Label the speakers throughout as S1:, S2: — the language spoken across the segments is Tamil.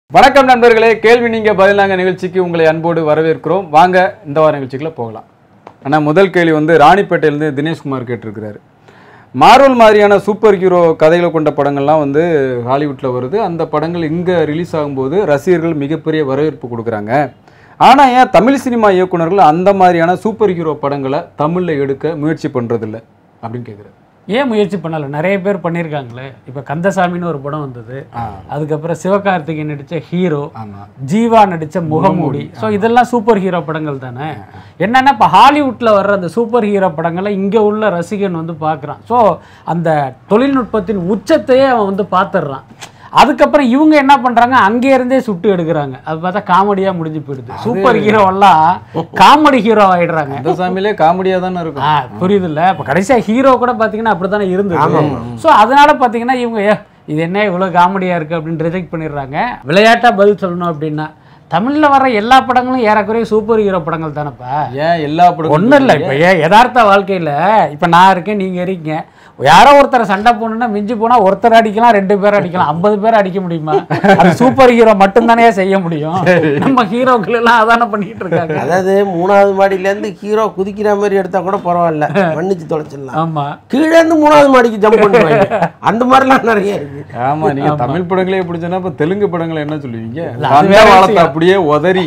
S1: வணக்கம் நண்பர்களே கேள்வி நீங்க பதில் நாங்க நிகழ்ச்சிக்கு உங்களை அன்போடு வரவேற்கிறோம் வாங்க இந்த வார நிகழ்ச்சிக்குள்ள போகலாம் ஆனா முதல் கேள்வி வந்து ராணிப்பேட்டையிலேருந்து தினேஷ்குமார் கேட்டிருக்கிறாரு மார்வல் மாதிரியான சூப்பர் ஹீரோ கதைகளை கொண்ட படங்கள்லாம் வந்து ஹாலிவுட்டில் வருது அந்த படங்கள் இங்கே ரிலீஸ் ஆகும்போது ரசிகர்கள் மிகப்பெரிய வரவேற்பு கொடுக்குறாங்க ஆனால் ஏன் தமிழ் சினிமா இயக்குனர்கள் அந்த மாதிரியான சூப்பர் ஹீரோ படங்களை தமிழில் எடுக்க முயற்சி பண்ணுறதில்ல அப்படின்னு கேட்குறாரு
S2: ஏன் முயற்சி பண்ணல நிறைய பேர் பண்ணியிருக்காங்களே இப்போ கந்தசாமின்னு ஒரு படம் வந்தது அதுக்கப்புறம் சிவகார்த்திகேயன் நடித்த ஹீரோ
S1: ஆமாம்
S2: ஜீவா நடித்த முகமூடி ஸோ இதெல்லாம் சூப்பர் ஹீரோ படங்கள் தானே என்னன்னா இப்போ ஹாலிவுட்டில் வர்ற அந்த சூப்பர் ஹீரோ படங்களை இங்கே உள்ள ரசிகன் வந்து பார்க்குறான் ஸோ அந்த தொழில்நுட்பத்தின் உச்சத்தையே அவன் வந்து பார்த்துடுறான் அதுக்கப்புறம் இவங்க என்ன பண்றாங்க அங்கே இருந்தே சுட்டு எடுக்கிறாங்க அது பார்த்தா காமெடியா முடிஞ்சு போயிடுது சூப்பர் ஹீரோ எல்லாம் காமெடி ஹீரோ ஆயிடுறாங்க
S1: அந்த சாமியிலே காமெடியாக தானே இருக்கும்
S2: ஆ புரியுதுல்ல இப்போ கடைசியாக ஹீரோ கூட பார்த்தீங்கன்னா அப்படி தானே இருந்தது ஸோ அதனால பார்த்தீங்கன்னா இவங்க ஏ இது என்ன இவ்வளோ காமெடியாக இருக்குது அப்படின்னு ரிஜெக்ட் பண்ணிடுறாங்க விளையாட்டாக பதில் சொல்லணும் அப்படின்னா தமிழில் வர எல்லா படங்களும் ஏறக்குறைய சூப்பர் ஹீரோ படங்கள் தானேப்பா
S1: ஏன் எல்லா படங்களும்
S2: ஒன்றும் இல்லை இப்போ ஏ யதார்த்த வாழ்க்கையில் இப்போ நான் இருக்கேன் நீங்கள் இருக்கீங்க யாரோ ஒருத்தரை சண்டை போடணும்னா மிஞ்சி போனால் ஒருத்தர் அடிக்கலாம் ரெண்டு பேர் அடிக்கலாம் ஐம்பது பேர் அடிக்க முடியுமா அது சூப்பர் ஹீரோ மட்டும்தானே செய்ய முடியும் நம்ம ஹீரோக்கள் எல்லாம் அதானே பண்ணிட்டு இருக்காங்க
S3: அதாவது மூணாவது மாடியிலேருந்து ஹீரோ குதிக்கிற மாதிரி எடுத்தா கூட பரவாயில்ல மன்னிச்சு தொலைச்சிடலாம்
S2: ஆமாம்
S3: கீழே இருந்து மூணாவது மாடிக்கு ஜம்ப் பண்ணுவாங்க அந்த மாதிரிலாம் நிறைய இருக்கு
S1: ஆமா நீங்க தமிழ் படங்களே பிடிச்சனா இப்ப தெலுங்கு படங்களை என்ன சொல்லுவீங்க
S2: அது
S1: வந்த
S2: வேற
S1: வாழத்தை
S2: விஷயம்.
S1: அப்படியே உதறி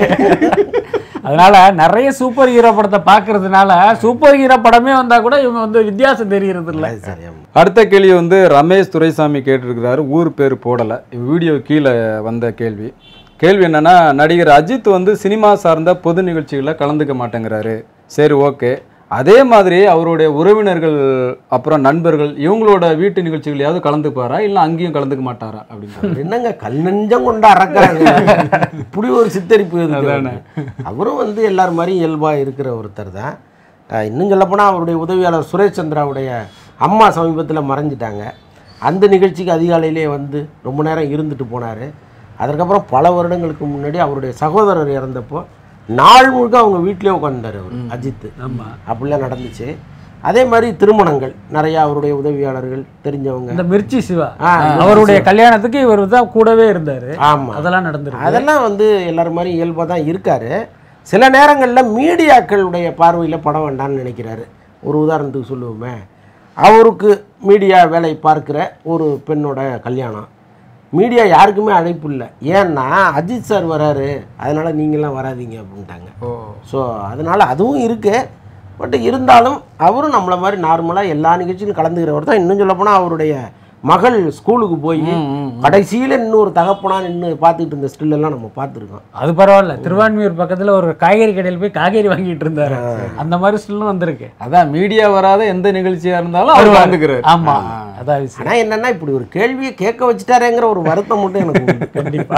S2: அதனால நிறைய சூப்பர் ஹீரோ படத்தை பார்க்கறதுனால சூப்பர் ஹீரோ படமே வந்தா கூட இவங்க வந்து வித்தியாசம் தெரியறது இல்ல
S3: அது சரி, ஆமா.
S1: அடுத்த கேள்வி வந்து ரமேஷ் துரைசாமி கேட்டிருக்கிறாரு ஊர் பேர் போடல வீடியோ கீழே வந்த கேள்வி கேள்வி என்னன்னா நடிகர் அஜித் வந்து சினிமா சார்ந்த பொது நிகழ்ச்சிகளில் கலந்துக்க மாட்டேங்கிறாரு சரி ஓகே அதே மாதிரி அவருடைய உறவினர்கள் அப்புறம் நண்பர்கள் இவங்களோட வீட்டு நிகழ்ச்சிகளையாவது கலந்துப்பாரா இல்லை அங்கேயும் கலந்துக்க மாட்டாரா அப்படின்னு
S3: என்னங்க கல் நெஞ்சம் கொண்டு அறக்கிறாங்க இப்படி ஒரு சித்தரிப்பு எதுக்கு? அவரும் வந்து எல்லார் மாதிரியும் இயல்பா இருக்கிற ஒருத்தர் தான் அஹ் இன்னும் சொல்லப்போனால் அவருடைய உதவியாளர் சுரேஷ் சந்திராவுடைய அம்மா சமீபத்தில் மறைஞ்சிட்டாங்க அந்த நிகழ்ச்சிக்கு அதிகாலையிலே வந்து ரொம்ப நேரம் இருந்துட்டு போனார் அதற்கப்புறம் பல வருடங்களுக்கு முன்னாடி அவருடைய சகோதரர் இறந்தப்போ நாள் முழுக்க அவங்க வீட்டிலே உட்காந்துட்டார் அவர் அஜித்
S2: ஆமா
S3: அப்படிலாம் நடந்துச்சு அதே மாதிரி திருமணங்கள் நிறைய அவருடைய உதவியாளர்கள் தெரிஞ்சவங்க
S2: இந்த மிர்ச்சி சிவா
S3: ஆ,
S2: அவருடைய கல்யாணத்துக்கு இவர் தான் கூடவே இருந்தாரு
S3: ஆமா
S2: அதெல்லாம் நடந்திருக்கு
S3: அதெல்லாம் வந்து எல்லாரும் மாதிரி இயல்பாக தான் இருக்காரு சில நேரங்களில் மீடியாக்களுடைய பார்வையில் படம் வேண்டாம்னு நினைக்கிறாரு ஒரு உதாரணத்துக்கு சொல்லுவோமே அவருக்கு மீடியா வேலை பார்க்குற ஒரு பெண்ணோட கல்யாணம் மீடியா யாருக்குமே அழைப்பு இல்லை ஏன்னா அஜித் சார் வராரு அதனால் நீங்களாம் வராதீங்க அப்படின்ட்டாங்க
S1: ஓ
S3: ஸோ அதனால் அதுவும் இருக்குது பட் இருந்தாலும் அவரும் நம்மளை மாதிரி நார்மலாக எல்லா நிகழ்ச்சியிலும் கலந்துக்கிறவர் தான் இன்னும் சொல்லப்போனால் அவருடைய மகள் ஸ்கூலுக்கு போய் கடைசியில் இன்னொரு தகப்பனா நின்று பார்த்துக்கிட்டு இருந்த still எல்லாம் நம்ம பார்த்துருக்கோம்
S2: அது பரவாயில்ல திருவான்மியூர் பக்கத்துல ஒரு காய்கறி கடையில் போய் காய்கறி வாங்கிட்டு இருந்தாரு அந்த மாதிரி ஸ்டில்லும் வந்திருக்கு
S1: அதான் மீடியா வராத எந்த நிகழ்ச்சியா இருந்தாலும் அவர் கலந்துக்கிறாரு
S2: ஆமா அதான் விஷயம்
S3: ஆனால் என்னன்னா இப்படி ஒரு கேள்வியை கேட்க வச்சுட்டாரேங்கிற ஒரு வருத்தம் மட்டும் எனக்கு உண்டு.
S2: கண்டிப்பா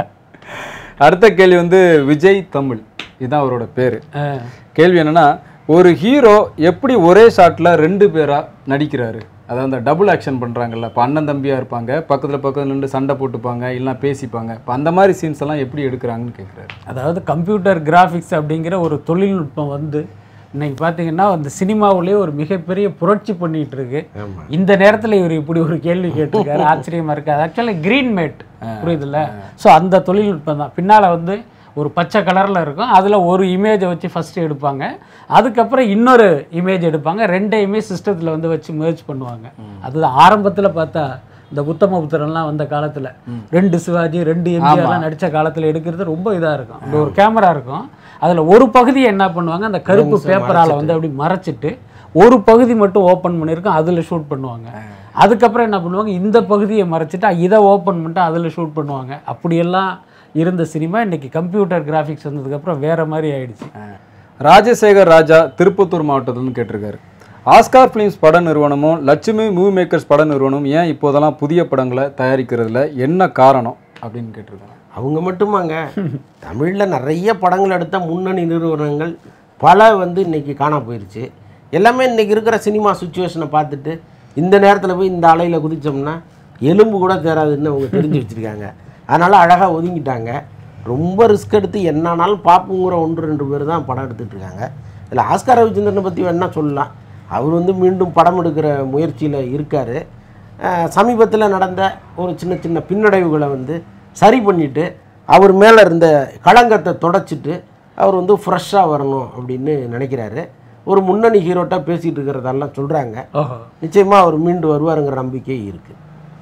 S1: அடுத்த கேள்வி வந்து விஜய் தமிழ் இதுதான் அவரோட பேரு
S2: ஆ.
S1: கேள்வி என்னன்னா ஒரு ஹீரோ எப்படி ஒரே ஷாட்ல ரெண்டு பேரா நடிக்கிறாரு அதாவது அந்த டபுள் ஆக்ஷன் பண்றாங்கல்ல இப்போ அண்ணன் தம்பியா இருப்பாங்க பக்கத்துல பக்கத்துல நின்று சண்டை போட்டுப்பாங்க இல்லைன்னா பேசிப்பாங்க இப்போ அந்த மாதிரி சீன்ஸ் எல்லாம் எப்படி எடுக்கிறாங்கன்னு கேட்குறாரு
S2: அதாவது கம்ப்யூட்டர் கிராஃபிக்ஸ் அப்படிங்கிற ஒரு தொழில்நுட்பம் வந்து இன்னைக்கு பார்த்தீங்கன்னா அந்த சினிமாவுலேயே ஒரு மிகப்பெரிய புரட்சி பண்ணிட்டு இருக்கு இந்த நேரத்தில் இவர் இப்படி ஒரு கேள்வி கேட்டிருக்காரு ஆச்சரியமா இருக்கு அது ஆக்சுவலி கிரீன் மேட் புரியுதுல்ல ஸோ அந்த தொழில்நுட்பம் தான் பின்னால் வந்து ஒரு பச்சை கலரில் இருக்கும் அதில் ஒரு இமேஜை வச்சு ஃபஸ்ட்டு எடுப்பாங்க அதுக்கப்புறம் இன்னொரு இமேஜ் எடுப்பாங்க ரெண்டையுமே சிஸ்டத்தில் வந்து வச்சு merge பண்ணுவாங்க அதுதான் ஆரம்பத்தில் பார்த்தா இந்த உத்தமபுத்திரன்லாம் வந்த காலத்தில் ரெண்டு சிவாஜி ரெண்டு எம்ஜிஆர்லாம் நடித்த காலத்தில் எடுக்கிறது ரொம்ப இதாக இருக்கும் அந்த ஒரு கேமரா இருக்கும் அதில் ஒரு பகுதியை என்ன பண்ணுவாங்க அந்த கருப்பு பேப்பரால் வந்து அப்படி மறைச்சிட்டு ஒரு பகுதி மட்டும் ஓப்பன் பண்ணியிருக்கோம் அதில் ஷூட் பண்ணுவாங்க அதுக்கப்புறம் என்ன பண்ணுவாங்க இந்த பகுதியை மறைச்சிட்டு இதை ஓப்பன் பண்ணிட்டு அதில் ஷூட் பண்ணுவாங்க அப்படியெல்லாம் இருந்த சினிமா இன்னைக்கு கம்ப்யூட்டர் கிராஃபிக்ஸ் வந்ததுக்கப்புறம் வேற மாதிரி ஆயிடுச்சு
S1: ராஜசேகர் ராஜா திருப்பத்தூர் மாவட்டத்துலேருந்து கேட்டிருக்காரு ஆஸ்கார் ஃபிலிம்ஸ் பட நிறுவனமும் லட்சுமி மூவி மேக்கர்ஸ் பட நிறுவனமும் ஏன் இப்போதெல்லாம் புதிய படங்களை தயாரிக்கிறதுல என்ன காரணம் அப்படின்னு கேட்டிருக்காங்க
S3: அவங்க மட்டுமாங்க தமிழில் நிறைய படங்கள் எடுத்த முன்னணி நிறுவனங்கள் பல வந்து இன்னைக்கு காணா போயிருச்சு எல்லாமே இன்னைக்கு இருக்கிற சினிமா சுச்சுவேஷனை பார்த்துட்டு இந்த நேரத்தில் போய் இந்த அலையில் குதிச்சோம்னா எலும்பு கூட தேராதுன்னு அவங்க தெரிஞ்சு வச்சுருக்காங்க அதனால் அழகாக ஒதுங்கிட்டாங்க ரொம்ப ரிஸ்க் எடுத்து என்னன்னாலும் பார்ப்போங்கிற ஒன்று ரெண்டு பேர் தான் படம் எடுத்துட்டு இருக்காங்க இதில் ஆஸ்கார் ரவிச்சந்திரனை பற்றி வேணா சொல்லலாம் அவர் வந்து மீண்டும் படம் எடுக்கிற முயற்சியில் இருக்கார் சமீபத்தில் நடந்த ஒரு சின்ன சின்ன பின்னடைவுகளை வந்து சரி பண்ணிட்டு அவர் மேலே இருந்த களங்கத்தை தொடச்சிட்டு அவர் வந்து ஃப்ரெஷ்ஷாக வரணும் அப்படின்னு நினைக்கிறாரு ஒரு முன்னணி ஹீரோட்டா பேசிகிட்டு இருக்கிறதெல்லாம் சொல்கிறாங்க
S2: ஓஹோ
S3: நிச்சயமாக அவர் மீண்டு வருவாருங்கிற நம்பிக்கை இருக்குது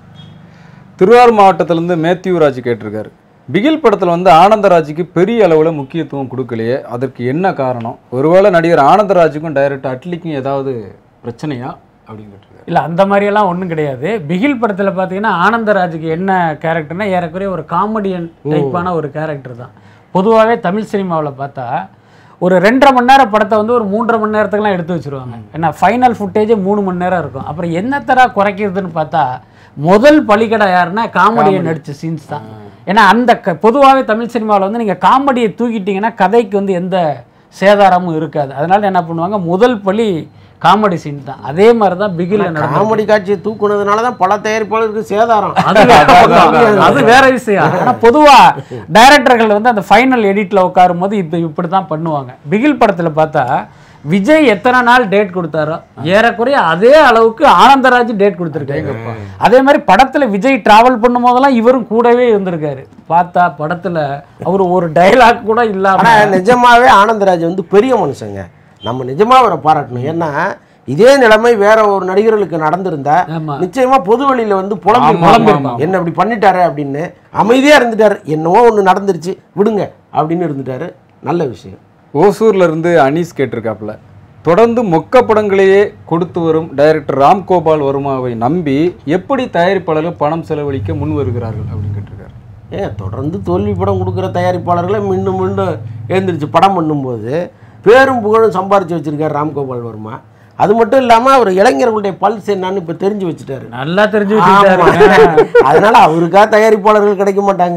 S1: திருவாரூர் மாவட்டத்திலேருந்து மேத்யூ ராஜ் கேட்டிருக்காரு பிகில் படத்தில் வந்து ஆனந்தராஜுக்கு பெரிய அளவில் முக்கியத்துவம் கொடுக்கலையே அதற்கு என்ன காரணம் ஒருவேளை நடிகர் ஆனந்தராஜுக்கும் டைரக்டர் அட்லிக்கும் ஏதாவது பிரச்சனையா அப்படின்னு கேட்டிருக்காரு
S2: இல்லை அந்த மாதிரியெல்லாம் ஒன்றும் கிடையாது பிகில் படத்தில் பார்த்தீங்கன்னா ஆனந்தராஜுக்கு என்ன கேரக்டர்னா ஏறக்குறைய ஒரு காமெடியன் டைப்பான ஒரு கேரக்டர் தான் பொதுவாகவே தமிழ் சினிமாவில் பார்த்தா ஒரு ரெண்டரை மணி நேரம் படத்தை வந்து ஒரு மூன்றரை மணி நேரத்துக்குலாம் எடுத்து வச்சிருவாங்க ஏன்னா ஃபைனல் ஃபுட்டேஜே மூணு மணி நேரம் இருக்கும் அப்புறம் என்னத்தரா குறைக்கிறதுன்னு பார்த்தா முதல் பலிக்கடை யாருன்னா காமெடியன் நடிச்ச சீன்ஸ் தான் ஏன்னா அந்த க பொதுவாகவே தமிழ் சினிமாவில் வந்து நீங்கள் காமெடியை தூக்கிட்டீங்கன்னா கதைக்கு வந்து எந்த சேதாரமும் இருக்காது அதனால என்ன பண்ணுவாங்க முதல் பலி காமெடி சீன் தான் அதே மாதிரி தான் பிகில் நடந்தது
S3: காமெடி காட்சியை தூக்குனதுனால தான் பல தயாரிப்பாளருக்கு சேதாரம்
S2: அது வேற- அது வேற விஷயம் ஆனா பொதுவா டைரக்டர்கள் வந்து அந்த ஃபைனல் எடிட்ல உட்காரும் போது இப்ப இப்படி தான் பண்ணுவாங்க பிகில் படத்துல பார்த்தா விஜய் எத்தனை நாள் டேட் கொடுத்தாரோ ஏறக்குறைய அதே அளவுக்கு ஆனந்தராஜ் டேட் கொடுத்துருக்காங்க அதே மாதிரி படத்துல விஜய் டிராவல் பண்ணும் போதெல்லாம் இவரும் கூடவே இருந்திருக்காரு பார்த்தா படத்துல அவர் ஒரு டயலாக் கூட இல்லாம
S3: ஆனால் நிஜமாவே ஆனந்தராஜ் வந்து பெரிய மனுஷங்க நம்ம நிஜமா அவரை பாராட்டணும் ஏன்னா இதே நிலைமை வேற ஒரு நடிகர்களுக்கு நடந்திருந்தா
S2: ஆமா.
S3: நிச்சயமா பொது வெளியில வந்து புலம்பி
S1: ஆமா,
S3: புலம்பி
S1: ஆமா,
S3: என்ன இப்படி பண்ணிட்டாரு அப்படின்னு அமைதியா இருந்துட்டாரு என்னவோ ஒன்று நடந்துருச்சு விடுங்க அப்படின்னு இருந்துட்டாரு நல்ல விஷயம்
S1: ஓசூர்ல இருந்து அனீஸ் கேட்டிருக்காப்புல தொடர்ந்து மொக்க படங்களையே கொடுத்து வரும் டைரக்டர் ராம்கோபால் வர்மாவை நம்பி எப்படி தயாரிப்பாளர்கள் பணம் செலவழிக்க முன் வருகிறார்கள் அப்படின்னு கேட்டிருக்காரு
S3: ஏன் தொடர்ந்து தோல்வி படம் கொடுக்குற தயாரிப்பாளர்களை மீண்டும் மீண்டும் எழுந்திரிச்சு படம் பண்ணும்போது பேரும் புகழும் சம்பாரிச்சு வச்சிருக்காரு ராம்கோபால் வர்மா அது மட்டும் இல்லாமல் அவர் இளைஞர்களுடைய பல்ஸ் என்னன்னு இப்போ தெரிஞ்சு வச்சுட்டாரு
S2: நல்லா தெரிஞ்சு
S3: ஆமா.
S2: வச்சுட்டாரு
S3: அதனால அவருக்கா தயாரிப்பாளர்கள் கிடைக்க மாட்டாங்க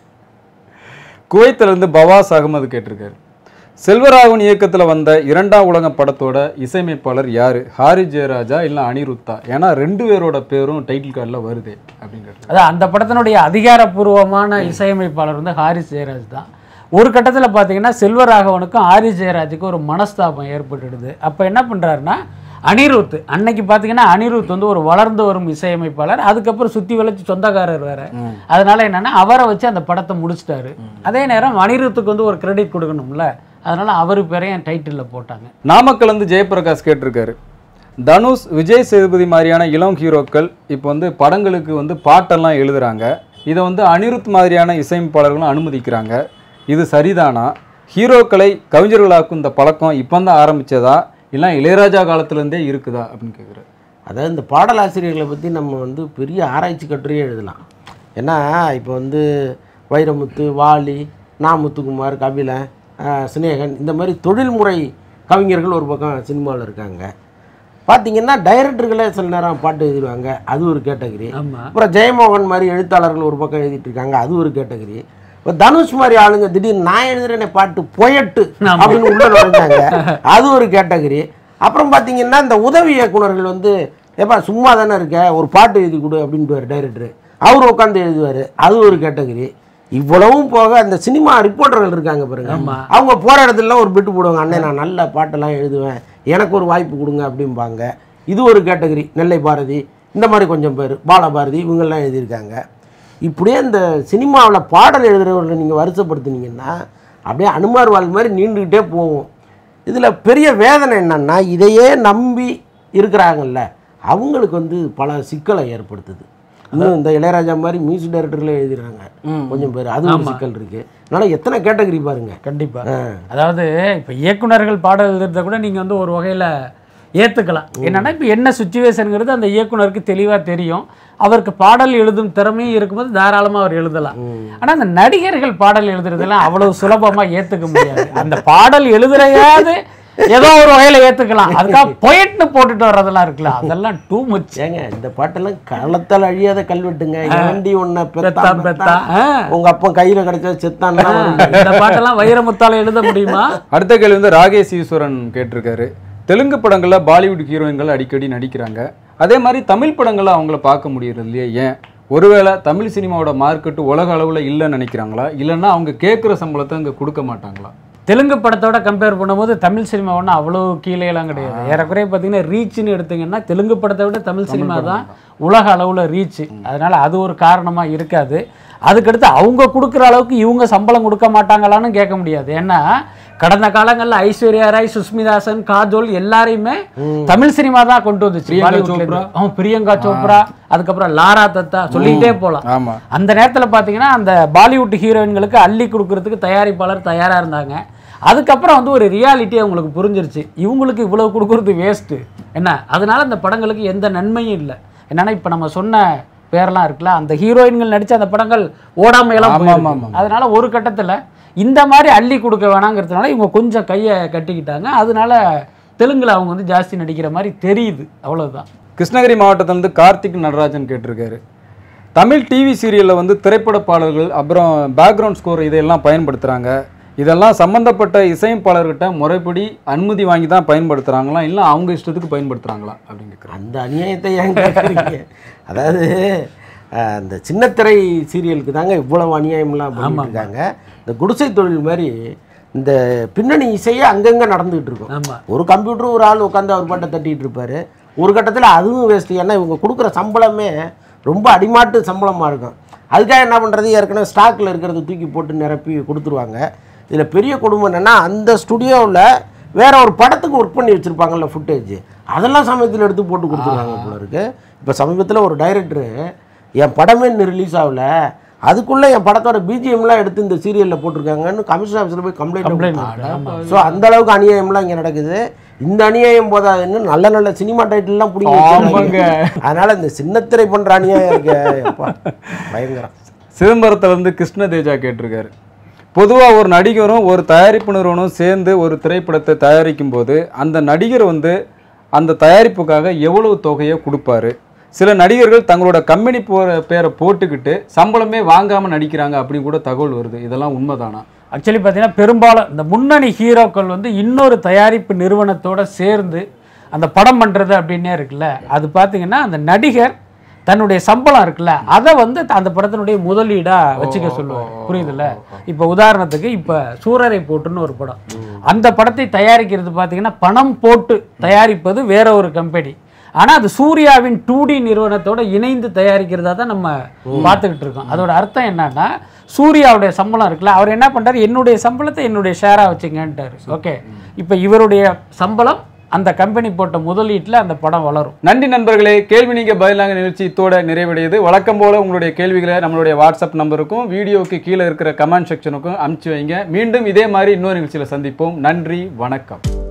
S1: குவைத்துல இருந்து பவாஸ் அகமது கேட்டிருக்காரு செல்வராகவன் இயக்கத்துல வந்த இரண்டாம் உலக படத்தோட இசையமைப்பாளர் யாரு ஹாரி ஜெயராஜா இல்ல அனிருத்தா ஏன்னா ரெண்டு பேரோட பேரும் டைட்டில் கார்டில் வருதே அப்படின்னு கேட்டிருக்காரு
S2: அதான் அந்த படத்தினுடைய அதிகாரப்பூர்வமான இசையமைப்பாளர் வந்து ஹாரிஸ் ஜெயராஜ் தான் ஒரு கட்டத்தில் பார்த்தீங்கன்னா செல்வராகவனுக்கும் ஹாரிஸ் ஜெயராஜுக்கும் ஒரு மனஸ்தாபம் ஏற்பட்டுடுது அப்போ என்ன பண்ணுறாருன்னா அனிருத் அன்னைக்கு பார்த்தீங்கன்னா அனிருத் வந்து ஒரு வளர்ந்து வரும் இசையமைப்பாளர் அதுக்கப்புறம் சுற்றி வளைச்சு சொந்தக்காரர் வேற அதனால என்னன்னா அவரை வச்சு அந்த படத்தை முடிச்சிட்டாரு அதே நேரம் அனிருத்துக்கு வந்து ஒரு கிரெடிட் கொடுக்கணும்ல அதனால அவர் பேரையும் டைட்டிலில் போட்டாங்க
S1: நாமக்கல் இருந்து ஜெயபிரகாஷ் கேட்டிருக்காரு தனுஷ் விஜய் சேதுபதி மாதிரியான இளம் ஹீரோக்கள் இப்போ வந்து படங்களுக்கு வந்து பாட்டெல்லாம் எழுதுறாங்க இதை வந்து அனிருத் மாதிரியான இசையமைப்பாளர்களும் அனுமதிக்கிறாங்க இது சரிதானா ஹீரோக்களை கவிஞர்களாக்கும் இந்த பழக்கம் இப்போ தான் ஆரம்பிச்சதா இல்லை இளையராஜா காலத்துலேருந்தே இருக்குதா அப்படின்னு கேட்குறாரு
S3: அதாவது இந்த பாடலாசிரியர்களை பற்றி நம்ம வந்து பெரிய ஆராய்ச்சி கட்டுரையே எழுதலாம் ஏன்னா இப்போ வந்து வைரமுத்து வாலி நா முத்துக்குமார் கபிலன் ஆஹ், சினேகன் இந்த மாதிரி தொழில்முறை கவிஞர்கள் ஒரு பக்கம் சினிமாவில் இருக்காங்க பார்த்தீங்கன்னா டைரக்டர்களே சில நேரம் பாட்டு எழுதிடுவாங்க அது ஒரு கேட்டகரி
S2: ஆமாம்
S3: அப்புறம் ஜெயமோகன் மாதிரி எழுத்தாளர்கள் ஒரு பக்கம் எழுதிட்டு இருக்காங்க அது ஒரு கேட்டகரி இப்போ தனுஷ் மாதிரி ஆளுங்க திடீர்னு நான் எழுதுறேனே பாட்டு பொயட்டு அப்படின்னு உள்ள நுழைஞ்சாங்க அது ஒரு கேட்டகரி அப்புறம் பார்த்தீங்கன்னா இந்த உதவி இயக்குனர்கள் வந்து ஏப்பா சும்மா தானே இருக்க ஒரு பாட்டு எழுதி கொடு அப்படின்ட்டு டைரக்டர் அவர் உட்காந்து எழுதுவார் அது ஒரு கேட்டகரி இவ்வளவும் போக அந்த சினிமா ரிப்போர்ட்டர்கள் இருக்காங்க பாருங்க அவங்க போகிற இடத்துல ஒரு பிட்டு போடுவாங்க அண்ணே நான் நல்ல பாட்டெல்லாம் எழுதுவேன் எனக்கு ஒரு வாய்ப்பு கொடுங்க அப்படிம்பாங்க இது ஒரு கேட்டகரி நெல்லை பாரதி இந்த மாதிரி கொஞ்சம் பேர் பாலபாரதி இவங்கெல்லாம் எழுதியிருக்காங்க இப்படியே இந்த சினிமாவில் பாடல் எழுதுகிறவர்களை நீங்கள் வருஷப்படுத்துனீங்கன்னா அப்படியே அனுமார் வாழ் மாதிரி நீண்டுக்கிட்டே போகும் இதில் பெரிய வேதனை என்னன்னா இதையே நம்பி இருக்கிறாங்கல்ல அவங்களுக்கு வந்து பல சிக்கலை ஏற்படுத்துது இன்னும் இந்த இளையராஜா மாதிரி மியூசிக் டைரக்டர்களே எழுதுறாங்க கொஞ்சம் பேர் அது ஒரு சிக்கல் இருக்குது அதனால் எத்தனை கேட்டகரி பாருங்க
S2: கண்டிப்பா
S3: ஆ.
S2: அதாவது இப்போ இயக்குனர்கள் பாடல் எழுதுறத கூட நீங்க வந்து ஒரு வகையில ஏத்துக்கலாம் என்னன்னா இப்போ என்ன சுச்சுவேஷனுங்கிறது அந்த இயக்குனருக்கு தெளிவா தெரியும் அவருக்கு பாடல் எழுதும் திறமையும் இருக்கும்போது தாராளமா அவர் எழுதலாம் ஆனா அந்த நடிகர்கள் பாடல் எழுதுறதெல்லாம் அவ்வளவு சுலபமா ஏத்துக்க முடியாது அந்த பாடல் எழுதுறையாவது ஏதோ ஒரு வகையில ஏத்துக்கலாம் அதுக்காக பொயிட்னு போட்டுட்டு வர்றதெல்லாம் இருக்குல்ல அதெல்லாம் டூ மச்
S3: ஏங்க இந்த பாட்டெல்லாம் களத்தால் அழியாத கல்வெட்டுங்க ஏண்டி ஒன்ன
S2: பெத்தா
S3: பெத்தா
S2: பெத்தா
S3: பெத்தா
S2: ஆ.
S3: உங்க அப்பா கையில கிடைச்சா செத்தான்னா
S2: இந்த பாட்டெல்லாம் வைரமுத்தால எழுத முடியுமா
S1: அடுத்த கேள்வி வந்து ராகேஷ் ஈஸ்வரன் கேட்டிருக்காரு தெலுங்கு படங்கள்ல பாலிவுட் ஹீரோயின்கள் அடிக்கடி நடிக்கிறாங்க அதே மாதிரி தமிழ் படங்கள்ல அவங்கள பார்க்க முடியறது இல்லையே ஏன் ஒருவேளை தமிழ் சினிமாவோட மார்க்கெட்டு உலக அளவுல இல்லைன்னு நினைக்கிறாங்களா இல்லைன்னா அவங்க கேட்குற சம்பளத்தை அங்கே கொடுக்க மாட்டாங்களா
S2: தெலுங்கு படத்தோட கம்பேர் பண்ணும்போது தமிழ் சினிமா ஒன்றும் அவ்வளோ கீழேலாம் கிடையாது ஏறக்குறைய பார்த்தீங்கன்னா ரீச்னு எடுத்தீங்கன்னா தெலுங்கு படத்தை விட தமிழ் சினிமா தான் உலக அளவில் ரீச் அதனால அது ஒரு காரணமாக இருக்காது அதுக்கடுத்து அவங்க கொடுக்குற அளவுக்கு இவங்க சம்பளம் கொடுக்க மாட்டாங்களான்னு கேட்க முடியாது ஏன்னா கடந்த காலங்களில் ஐஸ்வர்யா ராய் சுஸ்மிதாசன் காஜோல் எல்லாரையுமே தமிழ் சினிமா தான் கொண்டு வந்துச்சு
S1: பிரியங்கா
S2: பாலிவுட்ல இருந்து.
S1: சோப்ரா.
S2: ஆமா, பிரியங்கா சோப்ரா அதுக்கப்புறம் லாரா தத்தா சொல்லிக்கிட்டே போலாம்
S1: ஆமா
S2: அந்த நேரத்தில் பார்த்தீங்கன்னா அந்த பாலிவுட் ஹீரோயின்களுக்கு அள்ளி கொடுக்கறதுக்கு தயாரிப்பாளர் தயாராக இருந்தாங்க அதுக்கப்புறம் வந்து ஒரு ரியாலிட்டி அவங்களுக்கு புரிஞ்சிருச்சு இவங்களுக்கு இவ்வளவு கொடுக்கறது வேஸ்ட்டு என்ன அதனால அந்த படங்களுக்கு எந்த நன்மையும் இல்லை என்னன்னா இப்போ நம்ம சொன்ன பேர்லாம் இருக்குல்ல அந்த ஹீரோயின்கள் நடிச்ச அந்த படங்கள் ஓடாமையெல்லாம்
S1: ஆமா,
S2: போயிருக்கு.
S1: ஆமா, ஆமா.
S2: அதனால ஒரு கட்டத்தில் இந்த மாதிரி அள்ளி கொடுக்க வேணாங்கிறதுனால இவங்க கொஞ்சம் கையை கட்டிக்கிட்டாங்க அதனால தெலுங்குல அவங்க வந்து ஜாஸ்தி நடிக்கிற மாதிரி தெரியுது அவ்வளவுதான்
S1: கிருஷ்ணகிரி மாவட்டத்திலிருந்து கார்த்திக் நடராஜன் கேட்டிருக்காரு தமிழ் டிவி சீரியலில் வந்து திரைப்பட பாடல்கள் அப்புறம் பேக்ரவுண்ட் ஸ்கோர் இதையெல்லாம் பயன்படுத்துகிறாங்க இதெல்லாம் சம்மந்தப்பட்ட இசையமைப்பாளர்கிட்ட முறைப்படி அனுமதி வாங்கி தான் பயன்படுத்துகிறாங்களா இல்லை அவங்க இஷ்டத்துக்கு பயன்படுத்துகிறாங்களா அப்படின்னு கேட்குறாங்க
S3: அந்த அநியாயத்தை ஏன் கேட்குறீங்க அதாவது அஹ், அந்த சின்னத்திரை சீரியலுக்கு தாங்க இவ்வளவு அநியாயம்லாம் பண்ணிட்டு இருக்காங்க இந்த குடிசை தொழில் மாதிரி இந்த பின்னணி இசையே அங்கங்கே நடந்துகிட்டு இருக்கும்
S2: ஆமா
S3: ஒரு கம்ப்யூட்டர் ஒரு ஆள் உட்காந்து அவர் பாட்டை தட்டிட்டு இருப்பாரு ஒரு கட்டத்தில் அதுவும் வேஸ்ட் ஏன்னா இவங்க கொடுக்குற சம்பளமே ரொம்ப அடிமாட்டு சம்பளமாக இருக்கும் அதுக்காக என்ன பண்ணுறது ஏற்கனவே ஸ்டாக்கில் இருக்கிறத தூக்கி போட்டு நிரப்பி கொடுத்துருவாங்க இதில் பெரிய குடும்பம் என்னென்னா அந்த ஸ்டுடியோவில் வேற ஒரு படத்துக்கு ஒர்க் பண்ணி வச்சுருப்பாங்கல்ல ஃபுட்டேஜ் அதெல்லாம் சமயத்தில் எடுத்து போட்டு கொடுத்துருவாங்க போல இருக்கு இப்போ சமீபத்தில் ஒரு டைரக்டரு என் படமே இன்னும் ரிலீஸ் ஆகல அதுக்குள்ளே என் படத்தோட பிஜிஎம்லாம் எடுத்து இந்த சீரியலில் போட்டிருக்காங்கன்னு கமிஷன் ஆஃபீஸில் போய் கம்ப்ளைண்ட்
S2: கம்ப்ளைண்ட்
S3: ஸோ அந்த அளவுக்கு அநியாயம்லாம் இங்கே நடக்குது இந்த அநியாயம் போதாதுன்னு நல்ல நல்ல சினிமா டைட்டில்லாம் பிடிங்க
S1: ஆமாங்க.
S3: அதனால இந்த சின்னத்திரை பண்ற அநியாயம் இருக்கு எப்பா, பயங்கரம்
S1: சிதம்பரத்துலேருந்து கிருஷ்ண தேஜா கேட்டிருக்காரு பொதுவாக ஒரு நடிகரும் ஒரு தயாரிப்பு நிறுவனம் சேர்ந்து ஒரு திரைப்படத்தை தயாரிக்கும் போது அந்த நடிகர் வந்து அந்த தயாரிப்புக்காக எவ்வளவு தொகையை கொடுப்பாரு சில நடிகர்கள் தங்களோட கம்பெனி போகிற பேரை போட்டுக்கிட்டு சம்பளமே வாங்காமல் நடிக்கிறாங்க அப்படின்னு கூட தகவல் வருது இதெல்லாம் உண்மைதானா
S2: ஆக்சுவலி பார்த்தீங்கன்னா பெரும்பாலும் இந்த முன்னணி ஹீரோக்கள் வந்து இன்னொரு தயாரிப்பு நிறுவனத்தோட சேர்ந்து அந்த படம் பண்ணுறது அப்படின்னே இருக்குல்ல அது பார்த்தீங்கன்னா அந்த நடிகர் தன்னுடைய சம்பளம் இருக்குல்ல அதை வந்து அந்த படத்தினுடைய முதலீடாக வச்சுக்க சொல்லுவார் புரியுதுல்ல இப்போ உதாரணத்துக்கு இப்போ சூரரை போட்டுன்னு ஒரு படம் அந்த படத்தை தயாரிக்கிறது பார்த்தீங்கன்னா பணம் போட்டு தயாரிப்பது வேற ஒரு கம்பெனி ஆனால் அது சூர்யாவின் டூ டி நிறுவனத்தோட இணைந்து தயாரிக்கிறதா தான் நம்ம பார்த்துக்கிட்டு இருக்கோம் அதோட அர்த்தம் என்னன்னா சூர்யாவுடைய சம்பளம் இருக்குல்ல அவர் என்ன பண்றாரு என்னுடைய சம்பளத்தை என்னுடைய ஷேராக வச்சுங்கன்ட்டாரு ஓகே இப்போ இவருடைய சம்பளம் அந்த கம்பெனி போட்ட முதலீட்டில் அந்த படம் வளரும்
S1: நன்றி நண்பர்களே கேள்வி நீங்க பதிலாங்க நிகழ்ச்சி இத்தோட நிறைவடையுது வழக்கம் போல உங்களுடைய கேள்விகளை நம்மளுடைய வாட்ஸ்அப் நம்பருக்கும் வீடியோக்கு கீழே இருக்கிற கமெண்ட் செக்ஷனுக்கும் அனுப்பிச்சு வைங்க மீண்டும் இதே மாதிரி இன்னொரு நிகழ்ச்சியில் சந்திப்போம் நன்றி வணக்கம்